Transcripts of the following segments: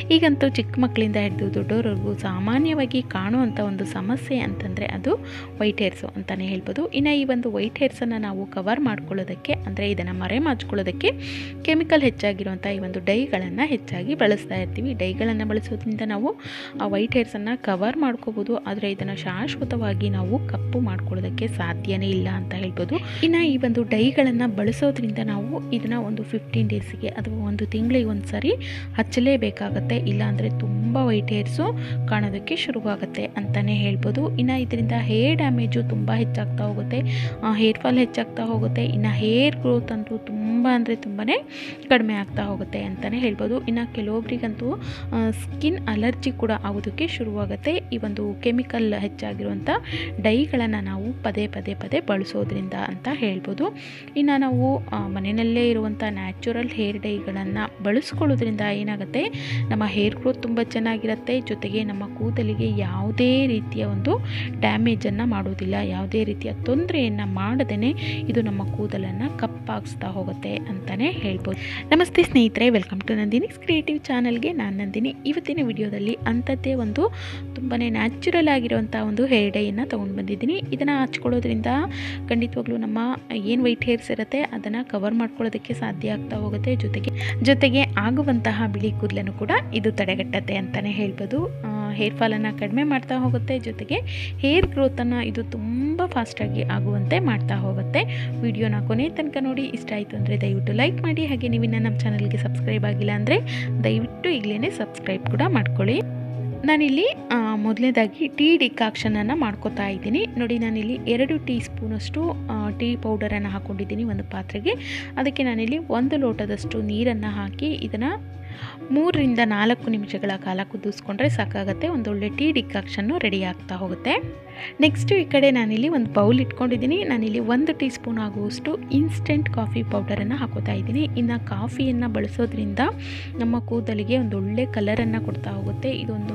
ಈಗಂತೂ ಚಿಕ್ಕ ಮಕ್ಕಳಿಂದ ಹಿಡಿದು ದೊಡ್ಡವರೆಗೂ ಸಾಮಾನ್ಯವಾಗಿ ಕಾಣುವಂಥ ಒಂದು ಸಮಸ್ಯೆ ಅಂತಂದರೆ ಅದು ವೈಟ್ ಹೇರ್ಸು ಅಂತಲೇ ಹೇಳ್ಬೋದು ಇನ್ನು ಈ ಒಂದು ವೈಟ್ ಹೇರ್ಸನ್ನು ನಾವು ಕವರ್ ಮಾಡ್ಕೊಳ್ಳೋದಕ್ಕೆ ಅಂದರೆ ಇದನ್ನು ಮರೆ ಮಾಚ್ಕೊಳ್ಳೋದಕ್ಕೆ ಕೆಮಿಕಲ್ ಹೆಚ್ಚಾಗಿರುವಂಥ ಈ ಒಂದು ಡೈಗಳನ್ನು ಹೆಚ್ಚಾಗಿ ಬಳಸ್ತಾ ಇರ್ತೀವಿ ಡೈಗಳನ್ನು ಬಳಸೋದ್ರಿಂದ ನಾವು ಆ ವೈಟ್ ಹೇರ್ಸನ್ನು ಕವರ್ ಮಾಡ್ಕೋಬೋದು ಆದರೆ ಇದನ್ನು ಶಾಶ್ವತವಾಗಿ ನಾವು ಕಪ್ಪು ಮಾಡ್ಕೊಳ್ಳೋದಕ್ಕೆ ಸಾಧ್ಯನೇ ಇಲ್ಲ ಅಂತ ಹೇಳ್ಬೋದು ಇನ್ನು ಈ ಒಂದು ಡೈಗಳನ್ನು ಬಳಸೋದ್ರಿಂದ ನಾವು ಇದನ್ನು ಒಂದು ಫಿಫ್ಟೀನ್ ಡೇಸಿಗೆ ಅಥವಾ ಒಂದು ತಿಂಗಳಿಗೆ ಒಂದು ಸರಿ ಹಚ್ಚಲೇಬೇಕಾಗತ್ತೆ ಇಲ್ಲಾಂದರೆ ತುಂಬ ವೈಟ್ ಹೇರ್ಸು ಕಾಣೋದಕ್ಕೆ ಶುರುವಾಗುತ್ತೆ ಅಂತಲೇ ಹೇಳ್ಬೋದು ಇನ್ನು ಇದರಿಂದ ಹೇರ್ ಡ್ಯಾಮೇಜು ತುಂಬ ಹೆಚ್ಚಾಗ್ತಾ ಹೋಗುತ್ತೆ ಹೇರ್ ಫಾಲ್ ಹೆಚ್ಚಾಗ್ತಾ ಹೋಗುತ್ತೆ ಇನ್ನು ಹೇರ್ ಗ್ರೋತ್ ಅಂತೂ ತುಂಬ ಅಂದರೆ ತುಂಬಾ ಕಡಿಮೆ ಆಗ್ತಾ ಹೋಗುತ್ತೆ ಅಂತಲೇ ಹೇಳ್ಬೋದು ಇನ್ನು ಕೆಲವೊಬ್ಬರಿಗಂತೂ ಸ್ಕಿನ್ ಅಲರ್ಜಿ ಕೂಡ ಆಗೋದಕ್ಕೆ ಶುರುವಾಗುತ್ತೆ ಈ ಒಂದು ಕೆಮಿಕಲ್ ಹೆಚ್ಚಾಗಿರುವಂಥ ಡೈಗಳನ್ನು ನಾವು ಪದೇ ಪದೇ ಪದೇ ಬಳಸೋದ್ರಿಂದ ಅಂತ ಹೇಳ್ಬೋದು ಇನ್ನು ನಾವು ಆ, ಮನೆಯಲ್ಲೇ ಇರುವಂಥ ನ್ಯಾಚುರಲ್ ಹೇರ್ ಡೈಗಳನ್ನು ಬಳಸ್ಕೊಳ್ಳೋದ್ರಿಂದ ಏನಾಗುತ್ತೆ ನಮ್ಮ ಹೇರ್ ಗ್ರೋತ್ ತುಂಬ ಚೆನ್ನಾಗಿರುತ್ತೆ ಜೊತೆಗೆ ನಮ್ಮ ಕೂದಲಿಗೆ ಯಾವುದೇ ರೀತಿಯ ಒಂದು ಡ್ಯಾಮೇಜನ್ನು ಮಾಡೋದಿಲ್ಲ ಯಾವುದೇ ರೀತಿಯ ತೊಂದರೆಯನ್ನು ಮಾಡದೇ ಇದು ನಮ್ಮ ಕೂದಲನ್ನು ಕಪ್ಪಾಗಿಸ್ತಾ ಹೋಗುತ್ತೆ ಅಂತಲೇ ಹೇಳ್ಬೋದು ನಮಸ್ತೆ ಸ್ನೇಹಿತರೆ ವೆಲ್ಕಮ್ ಟು ನಂದಿನಿ ಕ್ರಿಯೇಟಿವ್ ಚಾನಲ್ಗೆ ನಾನು ನಂದಿನಿ ಇವತ್ತಿನ ವಿಡಿಯೋದಲ್ಲಿ ಅಂಥದ್ದೇ ಒಂದು ತುಂಬಾ ನ್ಯಾಚುರಲ್ ಆಗಿರುವಂಥ ಒಂದು ಹೇರ್ ಡೈಯನ್ನು ತೊಗೊಂಡು ಬಂದಿದ್ದೀನಿ ಇದನ್ನು ಹಚ್ಕೊಳ್ಳೋದ್ರಿಂದ ಖಂಡಿತವಾಗ್ಲೂ ನಮ್ಮ ಏನು ವೈಟ್ ಹೇರ್ಸ್ ಇರುತ್ತೆ ಅದನ್ನು ಕವರ್ ಮಾಡ್ಕೊಳ್ಳೋದಕ್ಕೆ ಸಾಧ್ಯ ಆಗ್ತಾ ಹೋಗುತ್ತೆ ಜೊತೆಗೆ ಜೊತೆಗೆ ಆಗುವಂತಹ ಬಿಳಿ ಕೂದಲನ್ನು ಕೂಡ ಇದು ತಡೆಗಟ್ಟತ್ತೆ ಅಂತಲೇ ಹೇಳ್ಬೋದು ಹೇರ್ ಫಾಲನ್ನು ಕಡಿಮೆ ಮಾಡ್ತಾ ಹೋಗುತ್ತೆ ಜೊತೆಗೆ ಹೇರ್ ಗ್ರೋತನ್ನು ಇದು ತುಂಬ ಫಾಸ್ಟಾಗಿ ಆಗುವಂತೆ ಮಾಡ್ತಾ ಹೋಗುತ್ತೆ ವಿಡಿಯೋನ ಕೊನೆ ತನಕ ನೋಡಿ ಇಷ್ಟ ಆಯಿತು ಅಂದರೆ ದಯವಿಟ್ಟು ಲೈಕ್ ಮಾಡಿ ಹಾಗೆ ನೀವಿನ್ನ ನಮ್ಮ ಚಾನಲ್ಗೆ ಸಬ್ಸ್ಕ್ರೈಬ್ ಆಗಿಲ್ಲ ಅಂದರೆ ದಯವಿಟ್ಟು ಈಗಲೇ ಸಬ್ಸ್ಕ್ರೈಬ್ ಕೂಡ ಮಾಡ್ಕೊಳ್ಳಿ ನಾನಿಲ್ಲಿ ಆ, ಮೊದಲನೇದಾಗಿ ಟೀ ಡಿಕಾಕ್ಷನನ್ನು ಮಾಡ್ಕೋತಾ ಇದ್ದೀನಿ ನೋಡಿ ನಾನಿಲ್ಲಿ ಎರಡು ಟೀ ಸ್ಪೂನಷ್ಟು ಆ, ಟೀ ಪೌಡರನ್ನು ಹಾಕ್ಕೊಂಡಿದ್ದೀನಿ ಒಂದು ಪಾತ್ರೆಗೆ ಅದಕ್ಕೆ ನಾನಿಲ್ಲಿ ಒಂದು ಲೋಟದಷ್ಟು ನೀರನ್ನು ಹಾಕಿ ಇದನ್ನು ಮೂರರಿಂದ ನಾಲ್ಕು ನಿಮಿಷಗಳ ಕಾಲ ಕುದಿಸ್ಕೊಂಡ್ರೆ ಸಾಕಾಗುತ್ತೆ ಒಂದೊಳ್ಳೆ ಟೀ ಡಿಕಾಕ್ಷನ್ನು ರೆಡಿ ಆಗ್ತಾ ಹೋಗುತ್ತೆ ನೆಕ್ಸ್ಟು ಈ ಕಡೆ ನಾನಿಲ್ಲಿ ಒಂದು ಬೌಲ್ ಇಟ್ಕೊಂಡಿದ್ದೀನಿ ನಾನಿಲ್ಲಿ ಒಂದು ಟೀ ಸ್ಪೂನ್ ಆಗುವಷ್ಟು ಇನ್ಸ್ಟೆಂಟ್ ಕಾಫಿ ಪೌಡರನ್ನು ಹಾಕೋತಾ ಇದ್ದೀನಿ ಇನ್ನು ಕಾಫಿಯನ್ನು ಬಳಸೋದ್ರಿಂದ ನಮ್ಮ ಕೂದಲಿಗೆ ಒಂದು ಒಳ್ಳೆ ಕಲರನ್ನು ಕೊಡ್ತಾ ಹೋಗುತ್ತೆ ಇದೊಂದು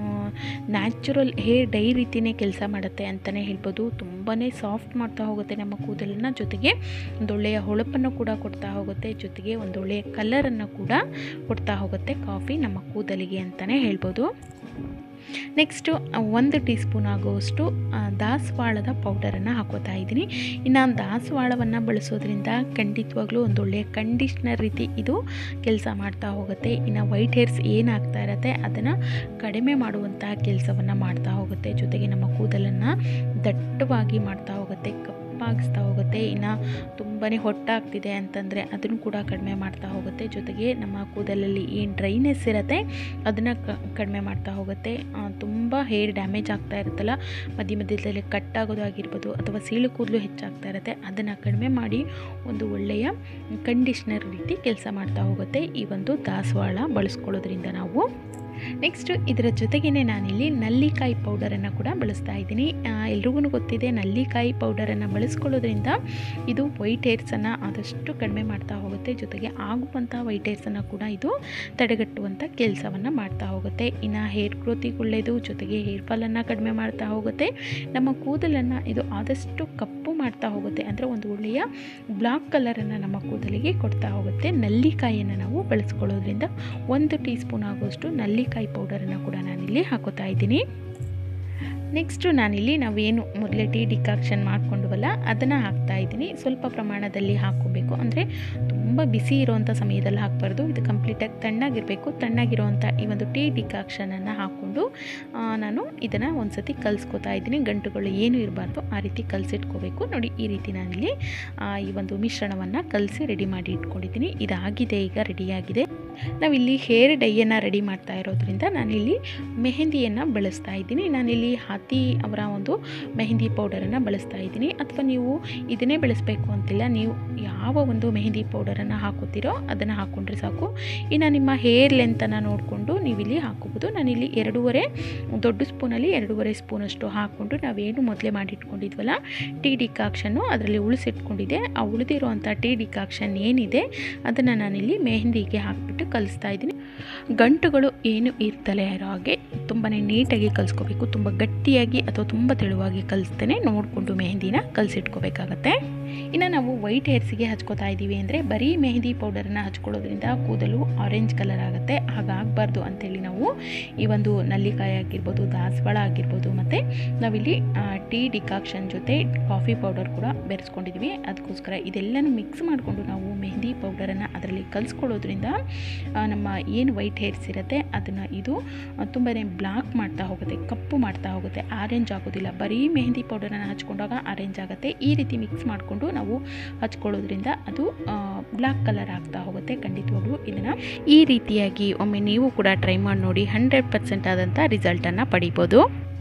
ನ್ಯಾಚುರಲ್ ಹೇರ್ ಡೈ ರೀತಿಯೇ ಕೆಲಸ ಮಾಡುತ್ತೆ ಅಂತಲೇ ಹೇಳ್ಬೋದು ತುಂಬಾ ಸಾಫ್ಟ್ ಮಾಡ್ತಾ ಹೋಗುತ್ತೆ ನಮ್ಮ ಕೂದಲನ್ನು ಜೊತೆಗೆ ಒಂದೊಳ್ಳೆಯ ಹೊಳಪನ್ನು ಕೂಡ ಕೊಡ್ತಾ ಹೋಗುತ್ತೆ ಜೊತೆಗೆ ಒಂದೊಳ್ಳೆಯ ಕಲರನ್ನು ಕೂಡ ಕೊಡ್ತಾ ಹೋಗುತ್ತೆ ಕಾಫಿ ನಮ್ಮ ಕೂದಲಿಗೆ ಅಂತಲೇ ಹೇಳ್ಬೋದು ನೆಕ್ಸ್ಟು ಒಂದು ಟೀ ಸ್ಪೂನ್ ಆಗುವಷ್ಟು ಆ, ದಾಸವಾಳದ ಪೌಡರನ್ನು ಹಾಕೋತಾ ಇದ್ದೀನಿ ಇನ್ನು ದಾಸವಾಳವನ್ನು ಬಳಸೋದ್ರಿಂದ ಖಂಡಿತವಾಗ್ಲೂ ಒಂದೊಳ್ಳೆಯ ಕಂಡೀಷ್ನರ್ ರೀತಿ ಇದು ಕೆಲಸ ಮಾಡ್ತಾ ಹೋಗುತ್ತೆ ಇನ್ನು ವೈಟ್ ಹೇರ್ಸ್ ಏನಾಗ್ತಾ ಇರತ್ತೆ ಅದನ್ನು ಕಡಿಮೆ ಮಾಡುವಂತಹ ಕೆಲಸವನ್ನು ಮಾಡ್ತಾ ಹೋಗುತ್ತೆ ಜೊತೆಗೆ ನಮ್ಮ ಕೂದಲನ್ನು ದಟ್ಟವಾಗಿ ಮಾಡ್ತಾ ಹೋಗುತ್ತೆ ಕಪ್ಪಾಗಿಸ್ತಾ ಹೋಗುತ್ತೆ ಇನ್ನು ತುಂಬಾ ಹೊಟ್ಟಾಗ್ತಿದೆ ಅಂತಂದರೆ ಅದನ್ನು ಕೂಡ ಕಡಿಮೆ ಮಾಡ್ತಾ ಹೋಗುತ್ತೆ ಜೊತೆಗೆ ನಮ್ಮ ಕೂದಲಲ್ಲಿ ಏನು ಡ್ರೈನೆಸ್ ಇರುತ್ತೆ ಅದನ್ನು ಕ ಕಡಿಮೆ ಮಾಡ್ತಾ ಹೋಗುತ್ತೆ ತುಂಬ ಹೇರ್ ಡ್ಯಾಮೇಜ್ ಆಗ್ತಾ ಇರುತ್ತಲ್ಲ ಮಧ್ಯ ಮಧ್ಯದಲ್ಲಿ ಕಟ್ಟಾಗೋದು ಆಗಿರ್ಬೋದು ಅಥವಾ ಸೀಳು ಕೂದಲು ಹೆಚ್ಚಾಗ್ತಾ ಇರುತ್ತೆ ಅದನ್ನು ಕಡಿಮೆ ಮಾಡಿ ಒಂದು ಒಳ್ಳೆಯ ಕಂಡೀಷ್ನರ್ ರೀತಿ ಕೆಲಸ ಮಾಡ್ತಾ ಹೋಗುತ್ತೆ ಈ ಒಂದು ದಾಸವಾಳ ಬಳಸ್ಕೊಳ್ಳೋದ್ರಿಂದ ನಾವು ನೆಕ್ಸ್ಟು ಇದರ ಜೊತೆಗೇ ನಾನಿಲ್ಲಿ ನಲ್ಲಿಕಾಯಿ ಪೌಡರನ್ನು ಕೂಡ ಬಳಸ್ತಾ ಇದ್ದೀನಿ ಎಲ್ರಿಗೂ ಗೊತ್ತಿದೆ ನಲ್ಲಿಕಾಯಿ ಪೌಡರನ್ನು ಬಳಸ್ಕೊಳ್ಳೋದ್ರಿಂದ ಇದು ವೈಟ್ ಹೇರ್ಸನ್ನು ಆದಷ್ಟು ಕಡಿಮೆ ಮಾಡ್ತಾ ಹೋಗುತ್ತೆ ಜೊತೆಗೆ ಆಗುವಂಥ ವೈಟ್ ಹೇರ್ಸನ್ನು ಕೂಡ ಇದು ತಡೆಗಟ್ಟುವಂಥ ಕೆಲಸವನ್ನು ಮಾಡ್ತಾ ಹೋಗುತ್ತೆ ಇನ್ನು ಹೇರ್ ಗ್ರೋತಿಗೆ ಒಳ್ಳೆಯದು ಜೊತೆಗೆ ಹೇರ್ ಫಾಲನ್ನು ಕಡಿಮೆ ಮಾಡ್ತಾ ಹೋಗುತ್ತೆ ನಮ್ಮ ಕೂದಲನ್ನು ಇದು ಆದಷ್ಟು ಕಪ್ಪು ಮಾಡ್ತಾ ಹೋಗುತ್ತೆ ಅಂದರೆ ಒಂದು ಒಳ್ಳೆಯ ಬ್ಲಾಕ್ ಕಲರನ್ನು ನಮ್ಮ ಕೂದಲಿಗೆ ಕೊಡ್ತಾ ಹೋಗುತ್ತೆ ನಲ್ಲಿಕಾಯಿಯನ್ನು ನಾವು ಬಳಸ್ಕೊಳ್ಳೋದ್ರಿಂದ ಒಂದು ಟೀ ಸ್ಪೂನ್ ಆಗುವಷ್ಟು ನಲ್ಲಿಕಾಯಿ ಪೌಡರನ್ನು ಕೂಡ ನಾನಿಲ್ಲಿ ಹಾಕೋತಾ ಇದ್ದೀನಿ ನೆಕ್ಸ್ಟು ನಾನಿಲ್ಲಿ ನಾವೇನು ಮೊದಲೇ ಟೀ ಡಿಕಾಕ್ಷನ್ ಮಾಡ್ಕೊಂಡ್ವಲ್ಲ ಅದನ್ನು ಹಾಕ್ತಾ ಇದ್ದೀನಿ ಸ್ವಲ್ಪ ಪ್ರಮಾಣದಲ್ಲಿ ಹಾಕ್ಕೋಬೇಕು ಅಂದರೆ ತುಂಬ ಬಿಸಿ ಇರೋವಂಥ ಸಮಯದಲ್ಲಿ ಹಾಕಬಾರ್ದು ಇದು ಕಂಪ್ಲೀಟಾಗಿ ತಣ್ಣಗಿರಬೇಕು ತಣ್ಣಗಿರೋವಂಥ ಈ ಒಂದು ಟೀ ಡಿಕಾಕ್ಷನನ್ನು ಹಾಕ್ಕೊಂಡು ಆ, ನಾನು ಇದನ್ನು ಒಂದು ಸತಿ ಕಲಿಸ್ಕೊತಾ ಇದ್ದೀನಿ ಗಂಟುಗಳು ಏನೂ ಇರಬಾರ್ದು ಆ ರೀತಿ ಕಲಸಿಟ್ಕೋಬೇಕು ನೋಡಿ ಈ ರೀತಿ ನಾನಿಲ್ಲಿ ಆ, ಈ ಒಂದು ಮಿಶ್ರಣವನ್ನು ಕಲಸಿ ರೆಡಿ ಮಾಡಿ ಇಟ್ಕೊಂಡಿದ್ದೀನಿ ಇದಾಗಿದೆ ಈಗ ರೆಡಿಯಾಗಿದೆ ನಾವಿಲ್ಲಿ ಹೇರ್ ಡೈಯನ್ನು ರೆಡಿ ಮಾಡ್ತಾ ಇರೋದ್ರಿಂದ ನಾನಿಲ್ಲಿ ಮೆಹಂದಿಯನ್ನು ಬಳಸ್ತಾ ಇದ್ದೀನಿ ನಾನಿಲ್ಲಿ ಹಾತಿ ಅವರ ಒಂದು ಮೆಹಂದಿ ಪೌಡರನ್ನು ಬಳಸ್ತಾ ಇದ್ದೀನಿ ಅಥವಾ ನೀವು ಇದನ್ನೇ ಬೆಳೆಸಬೇಕು ಅಂತಿಲ್ಲ ನೀವು ಯಾವ ಒಂದು ಮೆಹಂದಿ ಪೌಡರನ್ನು ಹಾಕೋತೀರೋ ಅದನ್ನು ಹಾಕ್ಕೊಂಡ್ರೆ ಸಾಕು ಇನ್ನು ನಿಮ್ಮ ಹೇರ್ ಲೆಂತನ್ನು ನೋಡಿಕೊಂಡು ನೀವಿಲ್ಲಿ ಹಾಕೋಬೋದು ನಾನಿಲ್ಲಿ ಎರಡೂವರೆ ದೊಡ್ಡ ಸ್ಪೂನಲ್ಲಿ ಎರಡೂವರೆ ಸ್ಪೂನಷ್ಟು ಹಾಕ್ಕೊಂಡು ನಾವೇನು ಮೊದಲೇ ಮಾಡಿಟ್ಕೊಂಡಿದ್ವಲ್ಲ ಟೀ ಡಿಕಾಕ್ಷನ್ನು ಅದರಲ್ಲಿ ಉಳಿಸಿಟ್ಕೊಂಡಿದ್ದೆ ಆ ಉಳಿದಿರುವಂಥ ಟೀ ಡಿಕಾಕ್ಷನ್ ಏನಿದೆ ಅದನ್ನು ನಾನಿಲ್ಲಿ ಮೆಹಂದಿಗೆ ಹಾಕ್ಬಿಟ್ಟು ಕಲಿಸ್ತಾ ಇದ್ದೀನಿ ಗಂಟುಗಳು ಏನು ಇರ್ತಲೇ ಇರೋ ಹಾಗೆ ತುಂಬಾ ನೀಟಾಗಿ ಕಲಿಸ್ಕೋಬೇಕು ತುಂಬ ಗಟ್ಟಿಯಾಗಿ ಅಥವಾ ತುಂಬ ತೆಳುವಾಗಿ ಕಲಿಸ್ತೇನೆ ನೋಡಿಕೊಂಡು ಮೆಹಂದಿನ ಕಲಸಿಟ್ಕೋಬೇಕಾಗತ್ತೆ ಇನ್ನು ನಾವು ವೈಟ್ ಹೇರ್ಸಿಗೆ ಹಚ್ಕೋತಾ ಇದ್ದೀವಿ ಅಂದರೆ ಬರೀ ಮೆಹಂದಿ ಪೌಡರನ್ನು ಹಚ್ಕೊಳ್ಳೋದ್ರಿಂದ ಕೂದಲು ಆರೆಂಜ್ ಕಲರ್ ಆಗುತ್ತೆ ಹಾಗಾಗಬಾರ್ದು ಅಂತೇಳಿ ನಾವು ಈ ಒಂದು ನಲ್ಲಿಕಾಯಿ ಆಗಿರ್ಬೋದು ದಾಸವಾಳ ಆಗಿರ್ಬೋದು ಮತ್ತು ನಾವಿಲ್ಲಿ ಟೀ ಡಿಕಾಕ್ಷನ್ ಜೊತೆ ಕಾಫಿ ಪೌಡರ್ ಕೂಡ ಬೆರೆಸ್ಕೊಂಡಿದ್ವಿ ಅದಕ್ಕೋಸ್ಕರ ಇದೆಲ್ಲನೂ ಮಿಕ್ಸ್ ಮಾಡಿಕೊಂಡು ನಾವು ಮೆಹಂದಿ ಪೌಡರನ್ನು ಅದರಲ್ಲಿ ಕಲಿಸ್ಕೊಳ್ಳೋದ್ರಿಂದ ಆ, ನಮ್ಮ ಏನು ವೈಟ್ ಹೇರ್ಸ್ ಇರುತ್ತೆ ಅದನ್ನು ಇದು ತುಂಬಾ ಬ್ಲಾಕ್ ಮಾಡ್ತಾ ಹೋಗುತ್ತೆ ಕಪ್ಪು ಮಾಡ್ತಾ ಹೋಗುತ್ತೆ ಆರೆಂಜ್ ಆಗೋದಿಲ್ಲ ಬರೀ ಮೆಹಂದಿ ಪೌಡರನ್ನು ಹಚ್ಕೊಂಡಾಗ ಆರೆಂಜ್ ಆಗುತ್ತೆ ಈ ರೀತಿ ಮಿಕ್ಸ್ ಮಾಡಿಕೊಂಡು ನಾವು ಹಚ್ಕೊಳ್ಳೋದ್ರಿಂದ ಅದು ಬ್ಲ್ಯಾಕ್ ಕಲರ್ ಆಗ್ತಾ ಹೋಗುತ್ತೆ ಖಂಡಿತವಾಗ್ಲೂ ಇದನ್ನು ಈ ರೀತಿಯಾಗಿ ಒಮ್ಮೆ ನೀವು ಕೂಡ ಟ್ರೈ ಮಾಡಿ ನೋಡಿ ಹಂಡ್ರೆಡ್ ಪರ್ಸೆಂಟ್ ಆದಂಥ ರಿಸಲ್ಟನ್ನು ಪಡಿಬೋದು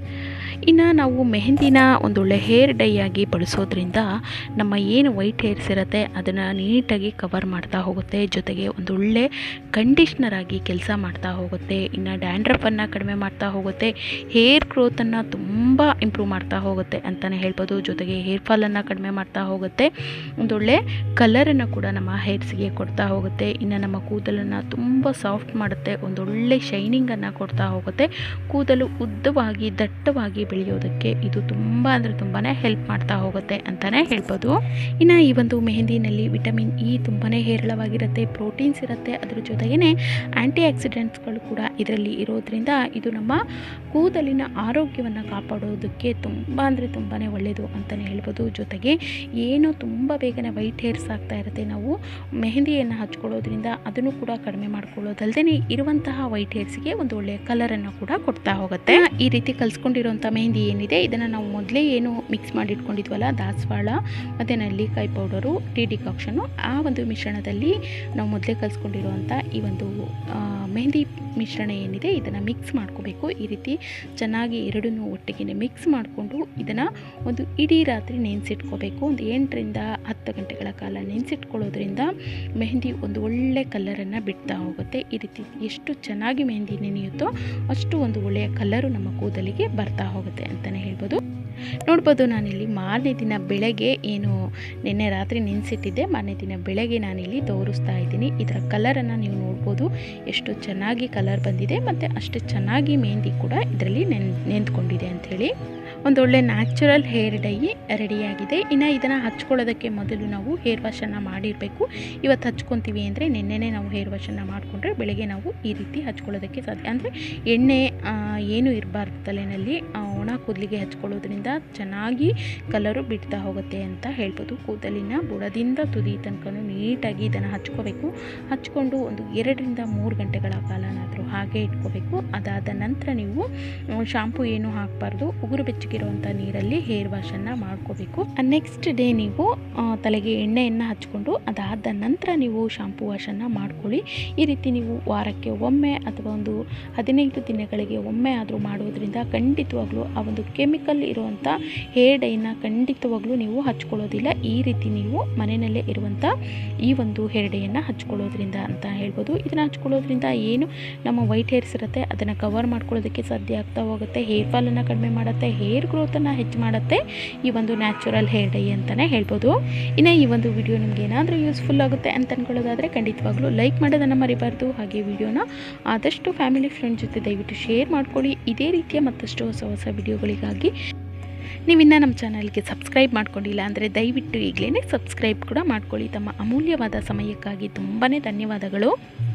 ಇನ್ನು ನಾವು ಮೆಹಂದಿನ ಒಂದೊಳ್ಳೆ ಹೇರ್ ಡೈ ಆಗಿ ಬಳಸೋದ್ರಿಂದ ನಮ್ಮ ಏನು ವೈಟ್ ಹೇರ್ಸ್ ಇರುತ್ತೆ ಅದನ್ನು ನೀಟಾಗಿ ಕವರ್ ಮಾಡ್ತಾ ಹೋಗುತ್ತೆ ಜೊತೆಗೆ ಒಂದೊಳ್ಳೆ ಕಂಡೀಷ್ನರ್ ಆಗಿ ಕೆಲಸ ಮಾಡ್ತಾ ಹೋಗುತ್ತೆ ಇನ್ನು ಡ್ಯಾಂಡ್ರಫನ್ನು ಕಡಿಮೆ ಮಾಡ್ತಾ ಹೋಗುತ್ತೆ ಹೇರ್ ಗ್ರೋತನ್ನು ತುಂಬ ಇಂಪ್ರೂವ್ ಮಾಡ್ತಾ ಹೋಗುತ್ತೆ ಅಂತಲೇ ಹೇಳ್ಬೋದು ಜೊತೆಗೆ ಹೇರ್ ಫಾಲನ್ನು ಕಡಿಮೆ ಮಾಡ್ತಾ ಹೋಗುತ್ತೆ ಒಂದೊಳ್ಳೆ ಕಲರನ್ನು ಕೂಡ ನಮ್ಮ ಹೇರ್ಸ್ಗೆ ಕೊಡ್ತಾ ಹೋಗುತ್ತೆ ಇನ್ನು ನಮ್ಮ ಕೂದಲನ್ನು ತುಂಬ ಸಾಫ್ಟ್ ಮಾಡುತ್ತೆ ಒಂದೊಳ್ಳೆ ಶೈನಿಂಗನ್ನು ಕೊಡ್ತಾ ಹೋಗುತ್ತೆ ಕೂದಲು ಉದ್ದವಾಗಿ ದಟ್ಟವಾಗಿ ಬೆಳೆಯೋದಕ್ಕೆ ಇದು ತುಂಬ ಅಂದರೆ ತುಂಬಾ ಹೆಲ್ಪ್ ಮಾಡ್ತಾ ಹೋಗುತ್ತೆ ಅಂತಲೇ ಹೇಳ್ಬೋದು ಇನ್ನು ಈ ಒಂದು ಮೆಹಂದಿನಲ್ಲಿ ವಿಟಮಿನ್ ಇ ತುಂಬಾ ಹೇರಳವಾಗಿರುತ್ತೆ ಪ್ರೋಟೀನ್ಸ್ ಇರುತ್ತೆ ಅದ್ರ ಜೊತೆಗೇ ಆ್ಯಂಟಿ ಆಕ್ಸಿಡೆಂಟ್ಸ್ಗಳು ಕೂಡ ಇದರಲ್ಲಿ ಇರೋದ್ರಿಂದ ಇದು ನಮ್ಮ ಕೂದಲಿನ ಆರೋಗ್ಯವನ್ನು ಕಾಪಾಡೋದಕ್ಕೆ ತುಂಬ ಅಂದರೆ ತುಂಬಾ ಒಳ್ಳೆಯದು ಅಂತಲೇ ಹೇಳ್ಬೋದು ಜೊತೆಗೆ ಏನು ತುಂಬ ಬೇಗನೆ ವೈಟ್ ಹೇರ್ಸ್ ಆಗ್ತಾ ಇರುತ್ತೆ ನಾವು ಮೆಹಂದಿಯನ್ನು ಹಚ್ಕೊಳ್ಳೋದ್ರಿಂದ ಅದನ್ನು ಕೂಡ ಕಡಿಮೆ ಮಾಡ್ಕೊಳ್ಳೋದಲ್ಲದೆ ಇರುವಂತಹ ವೈಟ್ ಹೇರ್ಸ್ಗೆ ಒಂದು ಒಳ್ಳೆಯ ಕಲರನ್ನು ಕೂಡ ಕೊಡ್ತಾ ಹೋಗುತ್ತೆ ಈ ರೀತಿ ಕಲ್ಸ್ಕೊಂಡಿರೋಂಥ ಮೆಹಂದಿ ಏನಿದೆ ಇದನ್ನು ನಾವು ಮೊದಲೇ ಏನು ಮಿಕ್ಸ್ ಮಾಡಿ ಇಟ್ಕೊಂಡಿದ್ವಲ್ಲ ದಾಸವಾಳ ಮತ್ತು ನಲ್ಲಿಕಾಯಿ ಪೌಡರು ಟೀ ಡಿಕಾಕ್ಷನು ಆ ಒಂದು ಮಿಶ್ರಣದಲ್ಲಿ ನಾವು ಮೊದಲೇ ಕಲಿಸ್ಕೊಂಡಿರುವಂಥ ಈ ಒಂದು ಆ, ಮೆಹಂದಿ ಮಿಶ್ರಣ ಏನಿದೆ ಇದನ್ನು ಮಿಕ್ಸ್ ಮಾಡ್ಕೋಬೇಕು ಈ ರೀತಿ ಚೆನ್ನಾಗಿ ಎರಡನ್ನೂ ಒಟ್ಟಿಗೆ ಮಿಕ್ಸ್ ಮಾಡಿಕೊಂಡು ಇದನ್ನು ಒಂದು ಇಡೀ ರಾತ್ರಿ ನೆನೆಸಿಟ್ಕೋಬೇಕು ಒಂದು ಎಂಟರಿಂದ ಹತ್ತು ಗಂಟೆಗಳ ಕಾಲ ನೆನೆಸಿಟ್ಕೊಳ್ಳೋದ್ರಿಂದ ಮೆಹಂದಿ ಒಂದು ಒಳ್ಳೆ ಕಲರನ್ನು ಬಿಡ್ತಾ ಹೋಗುತ್ತೆ ಈ ರೀತಿ ಎಷ್ಟು ಚೆನ್ನಾಗಿ ಮೆಹಂದಿ ನೆನೆಯುತ್ತೋ ಅಷ್ಟು ಒಂದು ಒಳ್ಳೆಯ ಕಲರು ನಮ್ಮ ಕೂದಲಿಗೆ ಬರ್ತಾ ಹೋಗುತ್ತೆ ಅಂತಲೇ ಹೇಳ್ಬೋದು ನೋಡ್ಬೋದು ನಾನಿಲ್ಲಿ ಮಾರನೇ ದಿನ ಬೆಳಗ್ಗೆ ಏನು ನಿನ್ನೆ ರಾತ್ರಿ ನೆನೆಸಿಟ್ಟಿದ್ದೆ ಮಾರನೇ ದಿನ ಬೆಳಗ್ಗೆ ನಾನಿಲ್ಲಿ ತೋರಿಸ್ತಾ ಇದ್ದೀನಿ ಇದರ ಕಲರನ್ನು ನೀವು ನೋಡ್ಬೋದು ಎಷ್ಟು ಚೆನ್ನಾಗಿ ಕಲರ್ ಬಂದಿದೆ ಮತ್ತು ಅಷ್ಟು ಚೆನ್ನಾಗಿ ಮೆಹಂದಿ ಕೂಡ ಇದರಲ್ಲಿ ನೆನ್ ನೆಂದ್ಕೊಂಡಿದೆ ಅಂಥೇಳಿ ಒಂದೊಳ್ಳೆ ನ್ಯಾಚುರಲ್ ಹೇರ್ ಡೈ ರೆಡಿಯಾಗಿದೆ ಇನ್ನು ಇದನ್ನು ಹಚ್ಕೊಳ್ಳೋದಕ್ಕೆ ಮೊದಲು ನಾವು ಹೇರ್ ವಾಶನ್ನು ಮಾಡಿರಬೇಕು ಇವತ್ತು ಹಚ್ಕೊತೀವಿ ಅಂದರೆ ನಿನ್ನೆನೇ ನಾವು ಹೇರ್ ವಾಶನ್ನು ಮಾಡಿಕೊಂಡ್ರೆ ಬೆಳಗ್ಗೆ ನಾವು ಈ ರೀತಿ ಹಚ್ಕೊಳ್ಳೋದಕ್ಕೆ ಸಾಧ್ಯ ಅಂದರೆ ಎಣ್ಣೆ ಆ, ಏನು ಇರಬಾರ್ದು ತಲೆಯಲ್ಲಿ ಆ, ಒಣ ಕೂದಲಿಗೆ ಹಚ್ಕೊಳ್ಳೋದ್ರಿಂದ ಚೆನ್ನಾಗಿ ಕಲರು ಬಿಡ್ತಾ ಹೋಗುತ್ತೆ ಅಂತ ಹೇಳ್ಬೋದು ಕೂದಲಿನ ಬುಡದಿಂದ ತುದಿ ತನಕ ನೀಟಾಗಿ ಇದನ್ನು ಹಚ್ಕೋಬೇಕು ಹಚ್ಕೊಂಡು ಒಂದು ಎರಡರಿಂದ ಮೂರು ಗಂಟೆಗಳ ಕಾಲನಾದರೂ ಹಾಗೆ ಇಟ್ಕೋಬೇಕು ಅದಾದ ನಂತರ ನೀವು ಶಾಂಪು ಏನು ಹಾಕಬಾರ್ದು ಉಗುರು ಬೆಚ್ಚಗಿರುವಂಥ ನೀರಲ್ಲಿ ಹೇರ್ ವಾಶನ್ನು ಮಾಡ್ಕೋಬೇಕು ನೆಕ್ಸ್ಟ್ ಡೇ ನೀವು ಆ, ತಲೆಗೆ ಎಣ್ಣೆಯನ್ನು ಹಚ್ಕೊಂಡು ಅದಾದ ನಂತರ ನೀವು ಶಾಂಪು ವಾಶನ್ನು ಮಾಡ್ಕೊಳ್ಳಿ ಈ ರೀತಿ ನೀವು ವಾರಕ್ಕೆ ಒಮ್ಮೆ ಅಥವಾ ಒಂದು ಹದಿನೈದು ದಿನಗಳಿಗೆ ಒಮ್ಮೆ ಆದರೂ ಮಾಡೋದ್ರಿಂದ ಖಂಡಿತವಾಗ್ಲೂ ಆ ಒಂದು ಕೆಮಿಕಲ್ ಇರುವಂಥ ಹೇರ್ ಡೈನ ಖಂಡಿತವಾಗ್ಲೂ ನೀವು ಹಚ್ಕೊಳ್ಳೋದಿಲ್ಲ ಈ ರೀತಿ ನೀವು ಮನೆಯಲ್ಲೇ ಇರುವಂಥ ಈ ಒಂದು ಹೇರ್ ಡೈಯನ್ನು ಹಚ್ಕೊಳ್ಳೋದ್ರಿಂದ ಅಂತ ಹೇಳ್ಬೋದು ಇದನ್ನು ಹಚ್ಕೊಳ್ಳೋದ್ರಿಂದ ಏನು ನಮ್ಮ ವೈಟ್ ಹೇರ್ಸ್ ಇರುತ್ತೆ ಅದನ್ನು ಕವರ್ ಮಾಡ್ಕೊಳ್ಳೋದಕ್ಕೆ ಸಾಧ್ಯ ಆಗ್ತಾ ಹೋಗುತ್ತೆ ಹೇರ್ ಫಾಲನ್ನು ಕಡಿಮೆ ಮಾಡುತ್ತೆ ಹೇರ್ ಗ್ರೋತನ್ನು ಹೆಚ್ಚು ಮಾಡುತ್ತೆ ಈ ಒಂದು ನ್ಯಾಚುರಲ್ ಹೇರ್ ಡೈ ಅಂತಲೇ ಹೇಳ್ಬೋದು ಇನ್ನು ಈ ಒಂದು ವಿಡಿಯೋ ನಿಮ್ಗೆ ಏನಾದರೂ ಯೂಸ್ಫುಲ್ ಆಗುತ್ತೆ ಅಂತ ಅನ್ಕೊಳ್ಳೋದಾದರೆ ಖಂಡಿತವಾಗ್ಲೂ ಲೈಕ್ ಮಾಡೋದನ್ನು ಮರಿಬಾರ್ದು ಹಾಗೆ ವಿಡಿಯೋನ ಆದಷ್ಟು ಫ್ಯಾಮಿಲಿ ಫ್ರೆಂಡ್ ಜೊತೆ ದಯವಿಟ್ಟು ಶೇರ್ ಮಾಡ್ಕೊಳ್ಳಿ ಇದೇ ರೀತಿಯ ಮತ್ತಷ್ಟು ಹೊಸ ಹೊಸ ವಿಡಿಯೋಗಳಿಗಾಗಿ ನೀವಿನ್ನು ನಮ್ಮ ಚಾನಲ್ಗೆ ಸಬ್ಸ್ಕ್ರೈಬ್ ಮಾಡ್ಕೊಂಡಿಲ್ಲ ಅಂದರೆ ದಯವಿಟ್ಟು ಈಗಲೇ ಸಬ್ಸ್ಕ್ರೈಬ್ ಕೂಡ ಮಾಡ್ಕೊಳ್ಳಿ ತಮ್ಮ ಅಮೂಲ್ಯವಾದ ಸಮಯಕ್ಕಾಗಿ ತುಂಬಾ ಧನ್ಯವಾದಗಳು